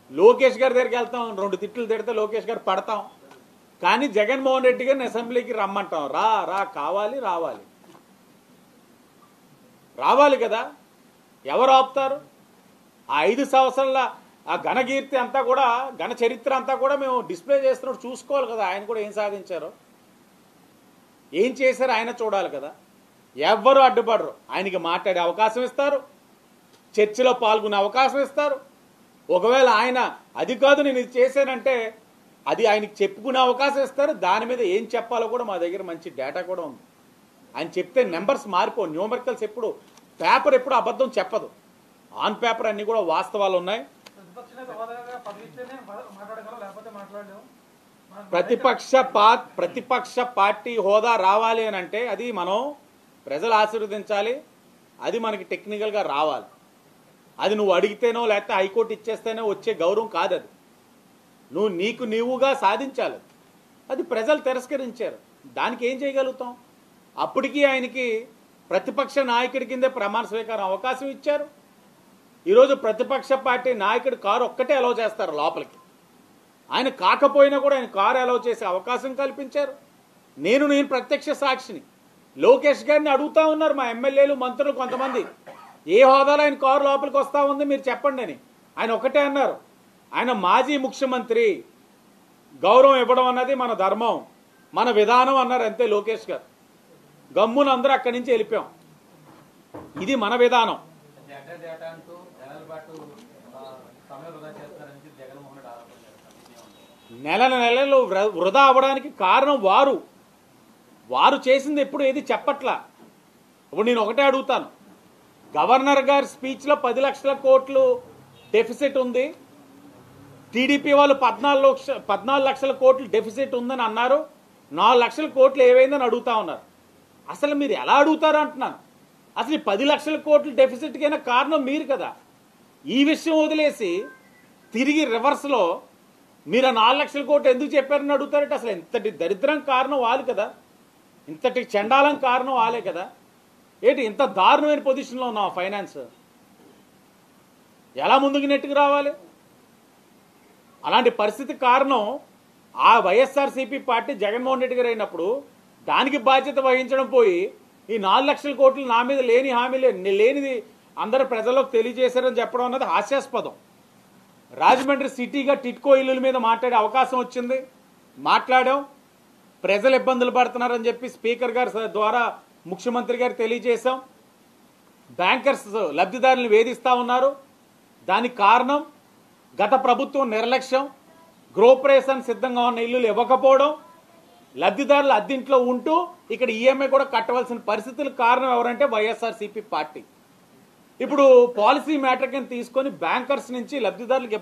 లోకేష్ గారి దగ్గరికి వెళ్తాం రెండు తిట్లు తిడితే లోకేష్ గారు పడతాం కానీ జగన్మోహన్ రెడ్డి గారిని అసెంబ్లీకి రమ్మంటాం రా రా కావాలి రావాలి రావాలి కదా ఎవరు ఆపుతారు ఆ ఐదు సంవత్సరాల ఆ ఘనకీర్తి అంతా కూడా ఘన చరిత్ర అంతా కూడా మేము డిస్ప్లే చేస్తున్నట్టు చూసుకోవాలి కదా ఆయన కూడా ఏం సాధించారో ఏం చేశారో ఆయన చూడాలి కదా ఎవ్వరు అడ్డుపడరు ఆయనకి మాట్లాడే అవకాశం ఇస్తారు చర్చలో పాల్గొనే అవకాశం ఇస్తారు ఒకవేళ ఆయన అది కాదు నేను ఇది చేశానంటే అది ఆయనకి చెప్పుకునే అవకాశం ఇస్తారు దాని మీద ఏం చెప్పాలో కూడా మా దగ్గర మంచి డేటా కూడా ఉంది ఆయన చెప్తే నెంబర్స్ మారిపో న్యూమరికల్స్ ఎప్పుడు పేపర్ ఎప్పుడు అబద్ధం చెప్పదు ఆన్ పేపర్ అన్ని కూడా వాస్తవాలు ఉన్నాయి ప్రతిపక్ష నేత హోదాగా పదవి ఇస్తేనే మా- మాట్లాడగలం లేకపోతే మాట్లాడలేము మన- ప్రతిపక్ష పా ప్రతిపక్ష పార్టీ హోదా రావాలి అని అంటే అది మనం ప్రజలు ఆశీర్వదించాలి అది మనకి టెక్నికల్గా రావాలి అది నువ్వు అడిగితేనో లేకపోతే హైకోర్టు ఇచ్చేస్తేనో వచ్చే గౌరవం కాదు అది నువ్వు నీకు నీవుగా సాధించాలి అది ప్రజలు తిరస్కరించారు దానికి ఏం చేయగలుగుతాం అప్పటికి ఆయనకి ప్రతిపక్ష నాయకుడి కిందే ప్రమాణ స్వీకారం అవకాశం ఇచ్చారు ఈరోజు ప్రతిపక్ష పార్టీ నాయకుడు కారు ఒక్కటే అలౌ చేస్తారు లోపలికి ఆయన కాకపోయినా కూడా ఆయన కారు అలౌ చేసే అవకాశం కల్పించారు నేను నేను ప్రత్యక్ష సాక్షిని లోకేష్ గారిని అడుగుతా ఉన్నారు మా ఎమ్మెల్యేలు మంత్రులు కొంతమంది ఏ హోదాలో ఆయన కారు లోపలికి వస్తా ఉంది మీరు చెప్పండి అని ఆయన ఒకటే అన్నారు ఆయన మాజీ ముఖ్యమంత్రి గౌరవం ఇవ్వడం అన్నది మన ధర్మం మన విధానం అన్నారు అంతే లోకేష్ గారు గమ్మున అందరూ అక్కడి నుంచి వెళ్ళిపోయాం ఇది మన విధానం డేటా డేటా అంటూ నెలల పాటు ఆ, సమయం వృధా చేస్తారని చెప్పి జగన్మోహన్ రెడ్డి ఆరోపణ చేస్తారు ఇదేమంటారు? నెల నెలలు వృ- వృధా అవ్వడానికి కారణం వారు వారు చేసింది ఎప్పుడు ఏది చెప్పట్లా ఇప్పుడు నేను ఒకటే అడుగుతాను గవర్నర్ గారి స్పీచ్లో పది లక్షల కోట్లు డెఫిసిట్ ఉంది టీడీపీ వాళ్ళు పద్నాలుగు లక్ష పద్నాలుగు లక్షల కోట్లు డెఫిసిట్ ఉందని అన్నారు నాలుగు లక్షల కోట్లు ఏవైందని అడుగుతా ఉన్నారు అసలు మీరు ఎలా అడుగుతారు అంటున్నాను అసలు ఈ పది లక్షల కోట్లు డెఫిసిట్కైనా కారణం మీరు కదా ఈ విషయం వదిలేసి తిరిగి రివర్స్లో మీరు ఆ నాలుగు లక్షల కోట్లు ఎందుకు చెప్పారని అడుగుతారంటే అసలు ఇంతటి దరిద్రం కారణం వాళ్ళు కదా ఇంతటి చండాలం కారణం వాళ్ళే కదా ఏంటి ఇంత దారుణమైన పొజిషన్లో ఉన్నాం ఫైనాన్స్ ఎలా ముందుకు నెట్టుకు రావాలి అలాంటి పరిస్థితి కారణం ఆ వైఎస్ఆర్సీపీ పార్టీ జగన్మోహన్ రెడ్డి గారు అయినప్పుడు దానికి బాధ్యత వహించడం పోయి ఈ నాలుగు లక్షల కోట్లు నా మీద లేని హామీ లే- లేనిది అందరు ప్రజలకు తెలియజేశారని చెప్పడం అన్నది హాస్యాస్పదం రాజమండ్రి సిటీగా టిట్కో ఇల్లుల మీద మాట్లాడే అవకాశం వచ్చింది మాట్లాడాం ప్రజలు ఇబ్బందులు పడుతున్నారని చెప్పి స్పీకర్ గారి స- ద్వారా ముఖ్యమంత్రి గారు తెలియజేశాం బ్యాంకర్స్ లబ్ధిదారులను వేధిస్తా ఉన్నారు దానికి కారణం గత ప్రభుత్వం నిర్లక్ష్యం గృహప్రవేశానికి సిద్ధంగా ఉన్న ఇల్లులు ఇవ్వకపోవడం లబ్ధిదారులు అద్దీంట్లో ఉంటూ ఇక్కడ ఈఎంఐ కూడా కట్టవలసిన పరిస్థితులకు కారణం ఎవరంటే వైఎస్ఆర్సీపీ పార్టీ ఇప్పుడు పాలసీ మ్యాటర్ కింద తీసుకొని బ్యాంకర్స్ నుంచి లబ్ధిదారులకు